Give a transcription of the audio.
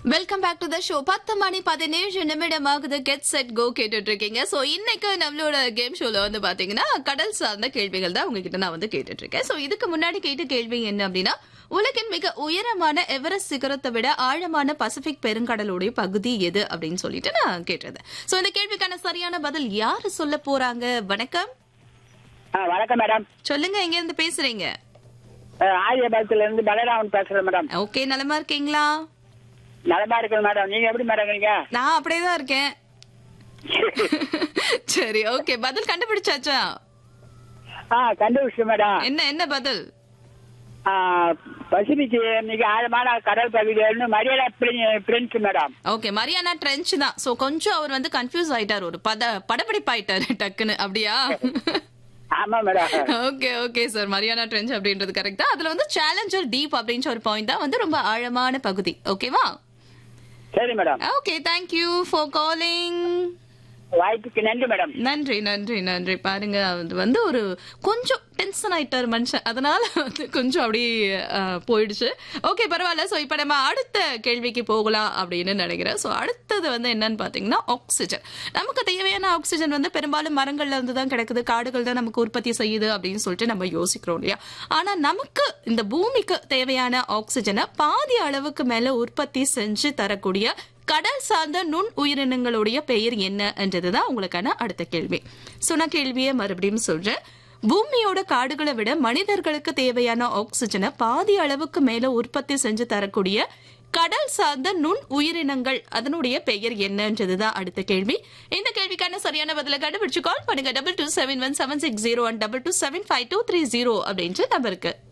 welcome back to the show பத்து மணி பதினேழு நிமிடம் ஆகுது கெட் செட் கோ கேட்டுட்டு இருக்கீங்க சோ இன்னைக்கு நம்மளோட கேம் ஷோல வந்து பாத்தீங்கன்னா கடல் சார்ந்த கேள்விகள் தான் உங்ககிட்ட நான் வந்து கேட்டுட்டு இருக்கேன் சோ இதுக்கு முன்னாடி கேட்ட கேள்வி என்ன அப்படின்னா உலகின் மிக உயரமான எவரெஸ்ட் சிகரத்தை விட ஆழமான பசிபிக் பெருங்கடலுடைய பகுதி எது அப்படின்னு சொல்லிட்டு நான் கேட்டது சோ இந்த கேள்விக்கான சரியான பதில் யாரு சொல்ல போறாங்க வணக்கம் ஆ, வணக்கம் மேடம் சொல்லுங்க எங்க இருந்து பேசுறீங்க ஆரியபாளத்துல இருந்து பலராமன் பேசுறேன் மேடம் ஓகே நலமா இருக்கீங்களா நலமா இருக்கு மேடம் நீங்க எப்படி மேடம் இருக்கீங்க நான் அப்படியே தான் இருக்கேன் சரி ஓகே பதில் கண்டுபிடிச்சாச்சா ஆ கண்டுபிடிச்சு மேடம் என்ன என்ன பதில் ஆ, பசிபிக் மிக ஆழமான கடல் பகுதிகள்னு மரியாதை prince madam okay Mariana trench தான் சோ கொஞ்சம் அவர் வந்து கன்ஃபியூஸ் ஆயிட்டார் ஒரு பத படப்பிடிப்பாயிட்டாரு டக்குன்னு அப்படியா ஆமா madam okay okay sir Mariana trench அப்படின்றது கரெக்டா அதுல வந்து சேலஞ்சர் டீப் அப்படின்ற ஒரு பாயிண்ட் தான் வந்து ரொம்ப ஆழமான பகுதி ஓகேவா சரி madam okay thank you for calling வாய்ப்புக்கு நன்றி மேடம் நன்றி நன்றி நன்றி பாருங்க அது வந்து ஒரு கொஞ்சம் டென்ஷன் ஆயிட்டாரு மனுஷன் அதனால வந்து கொஞ்சம் அப்படியே அஹ், போயிடுச்சு ஓகே பரவாயில்ல சோ இப்ப நம்ம அடுத்த கேள்விக்கு போகலாம் அப்படின்னு நினைக்கிறேன் சோ அடுத்தது வந்து என்னன்னு பாத்தீங்கன்னா ஆக்சிஜன் நமக்கு தேவையான ஆக்சிஜன் வந்து பெரும்பாலும் மரங்கள்ல இருந்து தான் கிடைக்குது காடுகள் தான் நமக்கு உற்பத்தி செய்யுது அப்படின்னு சொல்லிட்டு நம்ம யோசிக்கிறோம் இல்லையா ஆனா நமக்கு இந்த பூமிக்கு தேவையான ஆக்சிஜனை பாதி அளவுக்கு மேல உற்பத்தி செஞ்சு தரக்கூடிய கடல் சார்ந்த நுண் உயிரினங்களுடைய பெயர் என்ன என்றதுதான் உங்களுக்கான அடுத்த கேள்வி சொன்ன கேள்வியை மறுபடியும் சொல்றேன் பூமியோட காடுகளை விட மனிதர்களுக்கு தேவையான ஆக்சிஜனை பாதி அளவுக்கு மேல உற்பத்தி செஞ்சு தரக்கூடிய கடல் சார்ந்த நுண் உயிரினங்கள் அதனுடைய பெயர் என்னன்றதுதான் அடுத்த கேள்வி இந்த கேள்விக்கான சரியான பதில கண்டுபிடிச்சு கால் பண்ணுங்க double two seven one seven six zero one double two seven five two three zero அப்படின்ற நம்பருக்கு